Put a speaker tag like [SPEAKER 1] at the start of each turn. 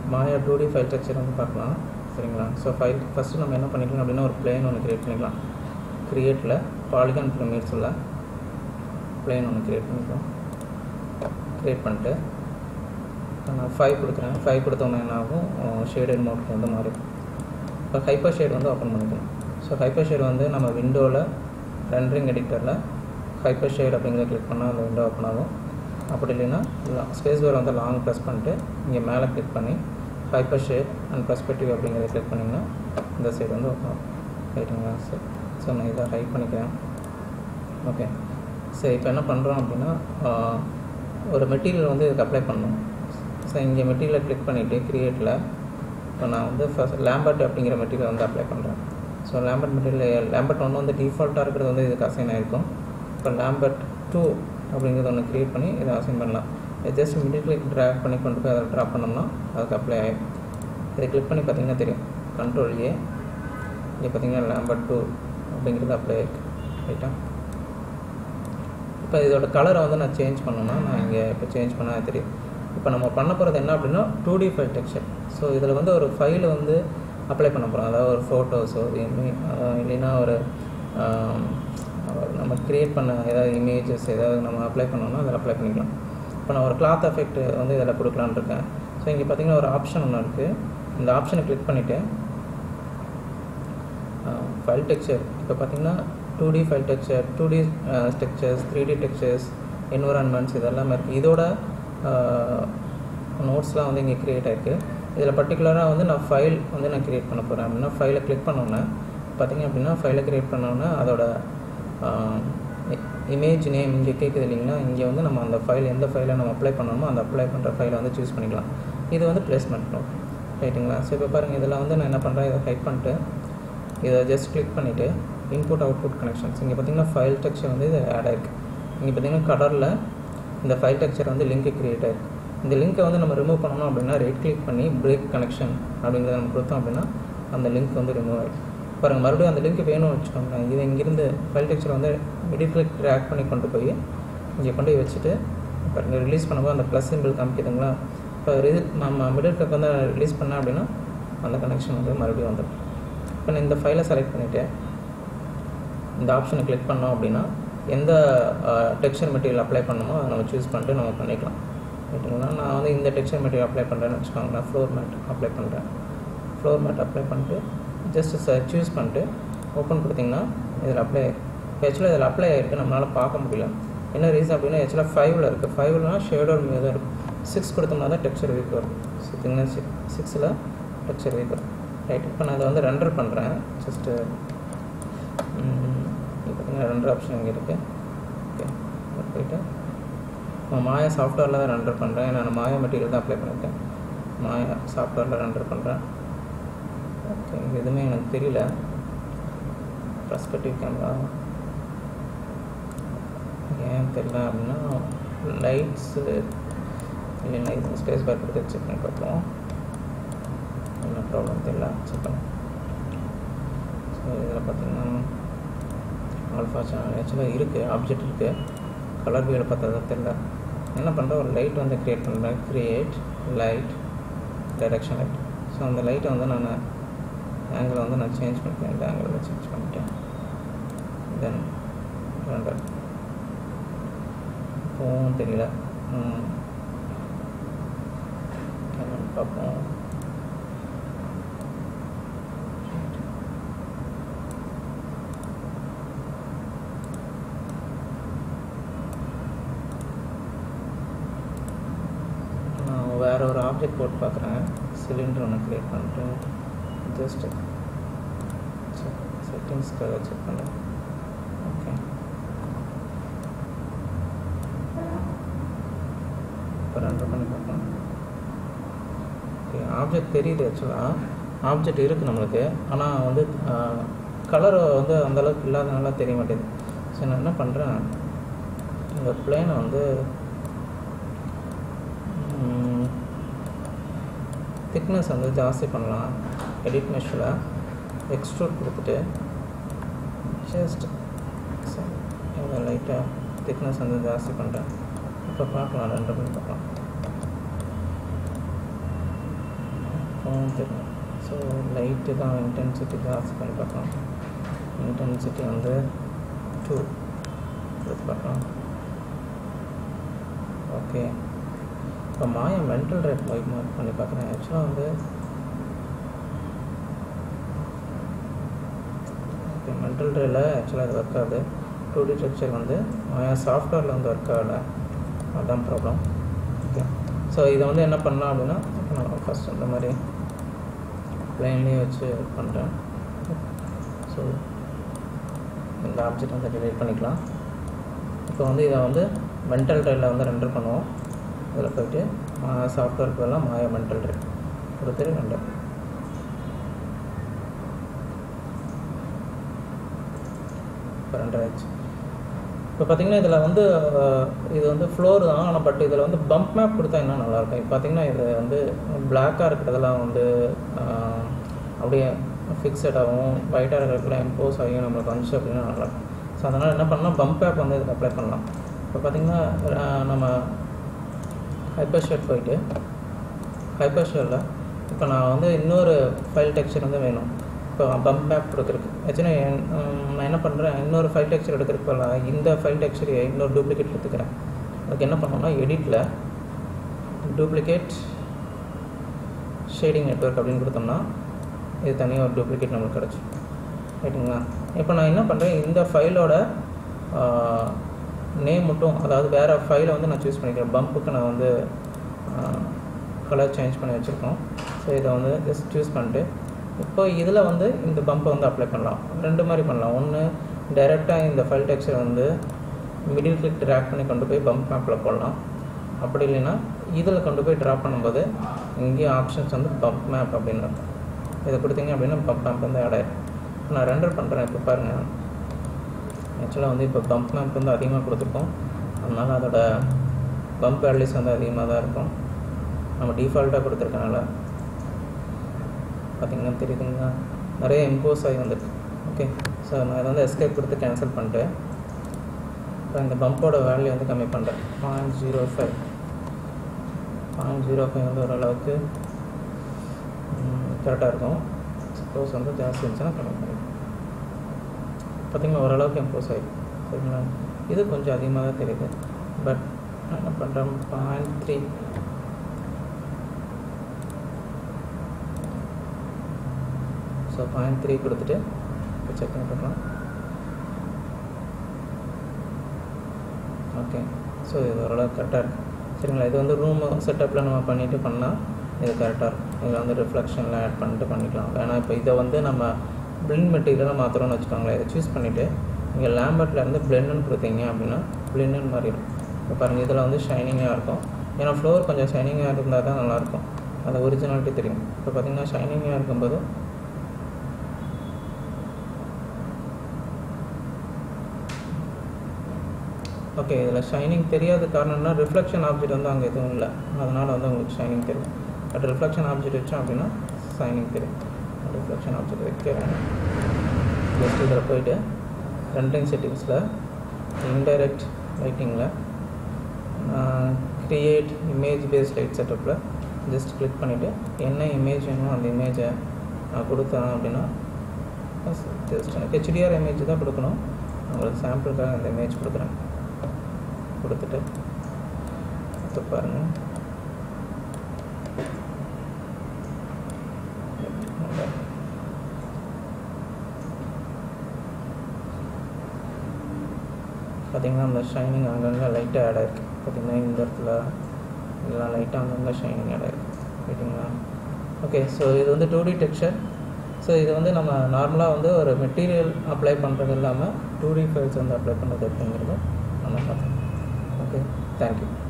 [SPEAKER 1] மாயா two D file structure வந்து பார்க்கலாம் சரிங்களா ஸோ ஃபைல் ஃபஸ்ட்டு நம்ம என்ன பண்ணிக்கலாம் அப்படின்னா ஒரு பிளேன் ஒன்று க்ரியேட் பண்ணிக்கலாம் க்ரியேட்டில் பாலிகான் பிரமிட்ஸில் பிளேன் ஒன்று க்ரியேட் பண்ணிக்கலாம் க்ரியேட் பண்ணிட்டு நான் ஃபைவ் கொடுக்குறேன் ஃபைவ் கொடுத்தோன்னே என்ன ஆகும் ஷேடட் மோட்க்கு வந்து மாறும் இப்போ ஹைப்பர் ஷேட் வந்து ஓப்பன் பண்ணிக்கணும் ஸோ ஹைப்பர் ஷேட் வந்து நம்ம விண்டோவில் ரெண்டரிங் எடிட்டரில் ஹைப்பர் ஷேட் அப்படிங்கிறத கிளிக் பண்ணால் அந்த விண்டோ ஓப்பன் ஆகும் அப்படி இல்லைன்னா ஸ்பேஸ் பார் வந்து லாங் ப்ரெஸ் பண்ணிட்டு இங்கே மேலே கிளிக் பண்ணி ஹைப்பர் ஷேட் அண்ட் பெர்ஸ்பெக்டிவ் அப்படிங்கிறத கிளிக் பண்ணிங்கன்னா இந்த சைடு வந்து ஓப்பன் ஆகும் ரைட்டுங்களா சரி ஸோ நான் இதை ஹைட் பண்ணிக்கிறேன் ஓகே சரி இப்போ என்ன பண்ணுறோம் அப்படின்னா ஆஹ், ஒரு மெட்டீரியல் வந்து இதுக்கு அப்ளை பண்ணணும் ஸோ இங்கே மெட்டீரியலை கிளிக் பண்ணிவிட்டு க்ரியேட்டில் இப்போ நான் வந்து ஃபஸ்ட் லேம்பர்ட் அப்படிங்கிற மெட்டீரியல் வந்து அப்ளை பண்ணுறேன் ஸோ லேம்பர்ட் மெட்டீரியல் லேம்பர்ட் ஒன்று வந்து டிஃபால்ட்டாக இருக்கிறது வந்து இதுக்கு அசைன் ஆகிருக்கும் இப்போ லேம்பர்ட் டூ அப்படிங்கிறது ஒன்று க்ரியேட் பண்ணி இதை அசைன் பண்ணலாம் இது ஜஸ்ட் இமீடியட்லி ட்ராக் பண்ணி கொண்டு போய் அதை ட்ராப் பண்ணோம்னா அதுக்கு அப்ளை ஆகிடும் இதை கிளிக் பண்ணி பார்த்தீங்கன்னா தெரியும் கண்ட்ரோல் ஏ இங்கே பார்த்தீங்கன்னா லேம்பர்ட் டூ அப்படிங்கிறது அப்ளை ஆகிருக்கு ரைட்டா இப்போ இதோட கலரை வந்து நான் சேஞ்ச் பண்ணணும்னா நான் இங்கே இப்போ சேஞ்ச் பண்ணால் தெரியும் இப்போ நம்ம பண்ண போகிறது என்ன அப்படின்னா two D file texture so இதில் வந்து ஒரு ஃபைல் வந்து அப்ளை பண்ண போகிறோம் அதாவது ஒரு ஃபோட்டோஸோ ஒரு இமே இல்லைன்னா ஒரு ஆம், நம்ம க்ரியேட் பண்ண ஏதாவது இமேஜஸ் ஏதாவது நம்ம அப்ளை பண்ணோம்னா அதில் அப்ளை பண்ணிக்கலாம் இப்போ நான் ஒரு கிளாத் எஃபெக்ட் வந்து இதில் கொடுக்கலான்னு இருக்கேன் ஸோ இங்கே பார்த்தீங்கன்னா ஒரு ஆப்ஷன் ஒன்று இருக்குது இந்த ஆப்ஷனை கிளிக் பண்ணிவிட்டு ஃபைல் டெக்ஸ்சர் இப்போ பார்த்தீங்கன்னா two D file texture two D textures three D textures environments இதெல்லாமே இருக்குது இதோட நோட்ஸ்லாம் வந்து இங்கே க்ரியேட் ஆயிருக்கு இதில் பர்டிகுலராக வந்து நான் ஃபைல் வந்து நான் க்ரியேட் பண்ண போகிறேன் அப்படின்னா ஃபைலை கிளிக் பண்ணோன்னே பார்த்தீங்க அப்படின்னா ஃபைலை க்ரியேட் பண்ணோன்னே அதோட இமேஜ் நேம் இங்கே கேட்குது இல்லைங்களா இங்கே வந்து நம்ம அந்த ஃபைல் எந்த ஃபைலை நம்ம அப்ளை பண்ணணுமோ அந்த அப்ளை பண்ணுற ஃபைலை வந்து சூஸ் பண்ணிக்கலாம் இது வந்து பிளேஸ்மெண்ட் நோட் ரைட்டுங்களா ஸோ இப்போ பாருங்கள் இதில் வந்து நான் என்ன பண்ணுறேன் இதை ஹைட் பண்ணிட்டு இதை ஜஸ்ட் கிளிக் பண்ணிவிட்டு இன்புட் அவுட்புட் கனெக்ஷன்ஸ் இங்கே பார்த்தீங்கன்னா ஃபைல் டெக்ஸ்சர் வந்து இது ஆட் ஆயிருக்கு இங்கே பார்த்தீங்கன்னா கடலில் இந்த ஃபைல் டெக்ஸ்சர் வந்து லிங்க் கிரியேட் ஆயிருக்கு இந்த லிங்க்கை வந்து நம்ம ரிமூவ் பண்ணணும் அப்படின்னா ரைட் கிளிக் பண்ணி பிரேக் கனெக்ஷன் அப்படிங்கிறத நம்ம கொடுத்தோம் அப்படின்னா அந்த லிங்க் வந்து ரிமூவ் ஆகிடும் பாருங்கள் மறுபடியும் அந்த லிங்க் வேணும்னு வச்சுக்கோங்களேன் இது இங்கேருந்து ஃபைல் டெக்ஸ்சர் வந்து மிடில் கிளிக் ட்ராக் பண்ணி கொண்டு போய் இங்கே கொண்டு போய் வச்சுட்டு பாருங்கள் ரிலீஸ் பண்ணும்போது அந்த ப்ளஸ் சிம்பிள் காமிக்குதுங்களா இப்போ இது நம்ம மிடில் கிளிக் வந்து ரிலீஸ் பண்ணேன் அப்படின்னா அந்த கனெக்ஷன் வந்து மறுபடியும் வந்துடும் இப்போ நான் இந்த ஃபைலை செலக்ட் பண்ணிவிட்டு இந்த ஆப்ஷனை கிளிக் பண்ணோம் அப்படின்னா எந்த டெக்ஸ்சர் மெட்டீரியல் அப்ளை பண்ணணுமோ அதை நம்ம சூஸ் பண்ணிட்டு நம்ம பண்ணிக்கலாம் ரைட்டுங்களா நான் வந்து இந்த டெக்ஸ்சர் மெட்டீரியல் அப்ளை பண்ணுறேன்னு வச்சுக்கோங்களேன் ஃப்ளோர் மேட் அப்ளை பண்ணுறேன் ஃப்ளோர் மேட் அப்ளை பண்ணிட்டு ஜஸ்ட் சூஸ் பண்ணிட்டு ஓப்பன் கொடுத்தீங்கன்னா இதில் அப்ளை ஆக்சுவலாக இதில் அப்ளை ஆகிருக்கு நம்மளால் பார்க்க முடியல என்ன ரீசன் அப்படின்னா ஆக்சுவலாக ஃபைவ்ல இருக்குது ஃபைவ்லனா ஷேடோர் மீது தான் இருக்கும் சிக்ஸ் கொடுத்தோம்னா தான் டெக்ஸ்சர் வீக் வரும் சிக்ஸ்னா சிக்ஸில் டெக்ஸ்சர் வீக் வரும் ரைட் இப்போ நான் இதை வந்து ரெண்டர் பண்ணுறேன் ஜஸ்ட்டு இப்போ பார்த்தீங்கன்னா ரெண்டர் ஆப்ஷன் இங்கே இருக்குது ஓகே போயிட்டு நான் மாயா சாஃப்ட்வேரில் தான் ரெண்டர் பண்ணுறேன் நான் மாயா மெட்டீரியல் தான் அப்ளை பண்ணியிருக்கேன் மாயா சாஃப்ட்வேரில் ரெண்டர் பண்ணுறேன் ஓகே இது எதுவுமே எனக்கு தெரியல பர்ஸ்பெக்டிவ் கேமரா ஏன் தெரியல அப்படின்னா லைட்ஸு இல்லைன்னா இது ஸ்பேஸ் பார் கொடுத்து செக் பண்ணி பார்ப்போம் என்ன ப்ராப்ளம் தெரியல செக் பண்ண ஸோ இதில் பார்த்தீங்கன்னா ஆல்ஃபா சேனல் ஆக்சுவலாக இருக்குது ஆப்ஜெக்ட் இருக்குது கலர் வியூவில் பார்த்தா தான் தெரியல என்ன பண்ணுறேன் ஒரு லைட் வந்து க்ரியேட் பண்ணுறேன் create light direction light so அந்த லைட்டை வந்து நான் ஆங்கிளை வந்து நான் சேஞ்ச் பண்ணிட்டேன் இந்த ஆங்கிளில் சேஞ்ச் பண்ணிட்டேன் தென் ரெண்டர் இப்போவும் தெரியல ம். என்னன்னு பார்ப்போம் நான் வேற ஒரு ஆப்ஜெக்ட் போட்டு பார்க்குறேன் சிலிண்டர் ஒன்று க்ரியேட் பண்ணிட்டு ஜஸ்ட் செட்டிங்ஸ்க்காக செக் பண்ணுறேன் ஓகே இப்போ ரெண்டரை பண்ணி பார்ப்போம் ஓகே ஆப்ஜெக்ட் தெரியுது ஆக்சுவலாக ஆப்ஜெக்ட் இருக்குது நம்மளுக்கு ஆனால் வந்து கலர் வந்து அந்த அளவுக்கு இல்லாதனால தெரிய மாட்டேங்குது சரி நான் என்ன பண்ணுறேன் இந்த பிளேனை வந்து திக்னஸ் வந்து ஜாஸ்தி பண்ணலாம் எடிட் மெஷில் எக்ஸ்ட்ரூட் கொடுத்துட்டு ஜஸ்ட் இதை லைட்டாக திக்னஸ் வந்து ஜாஸ்தி பண்ணுறேன் இப்போ பார்க்கலாம் ரெண்டு பண்ணி பார்க்கலாம் என்னன்னு தெரியல ஸோ லைட்டு தான் இன்டென்சிட்டி ஜாஸ்தி பண்ணி பார்க்கலாம் இன்டென்சிட்டி வந்து டூ கொடுத்து பார்க்கலாம் ஓகே இப்போ மாயா மென்டல் ரேட் வைப் மார்க் பண்ணி பார்க்குறேன் ஆக்சுவலாக வந்து ஓகே மென்டல் ரேல ஆக்சுவலாக இது ஒர்க் ஆகுது டூ டி ஸ்ட்ரக்சர் வந்து மாயா சாஃப்ட்வேரில் வந்து ஒர்க் ஆகலை அதுதான் ப்ராப்ளம் ஓகே ஸோ இதை வந்து என்ன பண்ணலாம் அப்படின்னா இப்போ நான் ஃபஸ்ட் இந்த மாதிரி ப்ளைன்லேயே வச்சு பண்ணுறேன் ஸோ இந்த ஆப்ஜெக்ட் வந்து டிலைட் பண்ணிக்கலாம் இப்போ வந்து இதை வந்து மென்டல் ட்ரைவில் வந்து ரெண்டர் பண்ணுவோம் இதில் போயிட்டு சாஃப்ட்வேருக்கு பதிலாக மாயா மென்டல் ட்ரை கொடுத்துட்டு ரெண்டர் இப்போ ரெண்டர் ஆயிடுச்சு இப்போ பார்த்தீங்கன்னா இதில் வந்து அஹ், இது வந்து ஃப்ளோர் தான் ஆனால் பட் இதில் வந்து பம்ப் மேப் கொடுத்தா இன்னும் நல்லாயிருக்கும் இப்போ பார்த்தீங்கன்னா இது வந்து பிளாக்காக இருக்கிறதெல்லாம் வந்து அஹ், அப்படியே ஃபிக்ஸடாகவும் ஒயிட்டாக இருக்கிறதுக்குலாம் இம்போஸ் ஆகி நம்மளுக்கு வந்துச்சு அப்படின்னா நல்லாயிருக்கும் ஸோ அதனால் என்ன பண்ணலாம் பம்ப் மேப் வந்து இதுக்கு அப்ளை பண்ணலாம் இப்போ பார்த்தீங்கன்னா அஹ், நம்ம ஹைப்பர் ஷேட் போயிட்டு ஹைப்பர் ஷேரில் இப்போ நான் வந்து இன்னொரு ஃபைல் டெக்ஸ்சர் வந்து வேணும் இப்போ பம்ப் மேப் கொடுக்குறதுக்கு ஆக்சுவலாக நான் என்ன பண்ணுறேன் இன்னொரு ஃபைல் டெக்ஸ்சர் எடுக்கிறதுக்கு பதிலா இந்த ஃபைல் டெக்ஸ்சர் இன்னொரு டூப்ளிகேட் எடுத்துக்கிறேன் அதுக்கு என்ன பண்ணோம்னா எடிட்டில் டூப்ளிகேட் ஷேடிங் நெட்வொர்க் அப்படின்னு கொடுத்தோம்னா இது தனியாக ஒரு டூப்ளிகேட் நம்மளுக்கு கிடச்சி ரைட்டுங்களா இப்போ நான் என்ன பண்ணுறேன் இந்த ஃபைலோட நேம் மட்டும் அதாவது வேறு ஃபைலை வந்து நான் சூஸ் பண்ணிக்கிறேன் பம்புக்கு நான் வந்து கலர் சேஞ்ச் பண்ணி வச்சுருக்கோம் ஸோ இதை வந்து ஜஸ்ட் சூஸ் பண்ணிட்டு இப்போ இதில் வந்து இந்த பம்பை வந்து அப்ளை பண்ணலாம் ரெண்டு மாதிரி பண்ணலாம் ஒன்று டைரெக்டாக இந்த ஃபைல் டெக்ஸ்டர் வந்து மிடில் கிளிக் ட்ராக் பண்ணி கொண்டு போய் பம்ப் மேப்பில் போடலாம் அப்படி இல்லைன்னா இதில் கொண்டு போய் ட்ராப் பண்ணும்போது இங்கேயும் ஆப்ஷன்ஸ் வந்து பம்ப் மேப் அப்படின்னு இருக்கும் இதை கொடுத்தீங்க அப்படின்னா பம்ப் மேப் வந்து ஆட் ஆயிடும் நான் ரெண்டர் பண்ணுறேன் இப்போ பாருங்கள் ஆக்சுவலாக வந்து இப்போ பம்ப் மேப் வந்து அதிகமாக கொடுத்துருக்கோம் அதனால் அதோட பம்ப் வேல்யூஸ் வந்து அதிகமாக தான் இருக்கும் நம்ம டிஃபால்ட்டாக கொடுத்துருக்கனால பார்த்தீங்கன்னா தெரியுதுங்களா நிறைய இம்போஸ் ஆகி வந்திருக்கு ஓகே ஸோ நான் இதை வந்து எஸ்கேப் கொடுத்து கேன்சல் பண்ணிட்டு இப்போ இந்த பம்போட வேல்யூ வந்து கம்மி பண்ணுறேன் point zero five point zero five வந்து ஓரளவுக்கு கரெக்டாக இருக்கும் சப்போஸ் வந்து ஜாஸ்தி இருந்துச்சுன்னா கம்மி பண்ணிடுறேன் பார்த்தீங்கன்னா ஓரளவுக்கு இம்போஸ் ஆகிடும் சரிங்களா இது கொஞ்சம் அதிகமாக தான் தெரியுது பட் நான் என்ன பண்ணுறேன் point three so point three கொடுத்துட்டு செக் பண்ணி பார்க்கலாம் ஓகே ஸோ இது ஓரளவுக்கு கரெக்டாக இருக்குது சரிங்களா இது வந்து ரூம் செட்டப்பில் நம்ம பண்ணிவிட்டு பண்ணால் இது கரெக்டாக இருக்கும் இதில் வந்து ரிஃப்ளெக்ஷனில் ஆட் பண்ணிட்டு பண்ணிக்கலாம் ஏன்னா இப்போ இதை வந்து நம்ம பிளிண்ட் மெட்டீரியலாக மாற்றுறோம்னு வச்சுக்கோங்களேன் இதை சூஸ் பண்ணிவிட்டு இங்கே லேம்பர்ட்டில் இருந்து பிளெண்டுன்னு கொடுத்தீங்க அப்படின்னா பிளெண்டுன்னு மாறிடும் இப்போ பாருங்கள் இதில் வந்து ஷைனிங்காக இருக்கும் ஏன்னா ஃப்ளோர் கொஞ்சம் ஷைனிங்காக இருந்தால் தான் நல்லாயிருக்கும் அந்த ஒரிஜினாலிட்டி தெரியும் இப்போ பார்த்தீங்கன்னா ஷைனிங்காக இருக்கும்போது ஓகே இதில் ஷைனிங் தெரியாத காரணம்னா ரிஃப்ளெக்ஷன் ஆப்ஜெக்ட் வந்து அங்கே எதுவும் இல்லை அதனால் வந்து உங்களுக்கு ஷைனிங் தெரியும் பட் ரிஃப்ளெக்ஷன் ஆப்ஜெக்ட் வச்சோம் அப்படின்னா ஷைனிங் தெரியும் ரிஃப்ளெக்ஷன் ஆப்ஜெக்ட் வைக்கிறேன் ஜஸ்ட் இதில் போயிட்டு ரெண்டிங் செட்டிங்ஸில் இன்டைரக்ட் லைட்டிங்கில் க்ரியேட் இமேஜ் பேஸ்ட் லைட் செட்டப்பில் ஜஸ்ட் கிளிக் பண்ணிவிட்டு என்ன இமேஜ் வேணுமோ அந்த இமேஜை நான் கொடுத்தேன் அப்படின்னா ஜஸ்ட் ஹெச்டிஆர் இமேஜ் தான் கொடுக்கணும் உங்களுக்கு சாம்பிளுக்காக அந்த இமேஜ் கொடுக்குறேன் கொடுத்துட்டு இப்போ பாருங்கள் பார்த்தீங்கன்னா அந்த ஷைனிங் அங்கங்கே லைட்டாக ஆட் ஆயிருக்கு பார்த்தீங்கன்னா இந்த இடத்துல எல்லாம் லைட்டாக அங்கங்கே ஷைனிங் ஆட் ஆயிருக்கு ரைட்டுங்களா ஓகே ஸோ இது வந்து டூ டி டெக்ஸ்சர் ஸோ இது வந்து நம்ம நார்மலாக வந்து ஒரு மெட்டீரியல் அப்ளை பண்ணுறது இல்லாமல் டூ டி ஃபைல்ஸ் வந்து அப்ளை பண்ணுறது அப்படிங்கிறது நம்ம பார்த்தோம் ஓகே தேங்க்யூ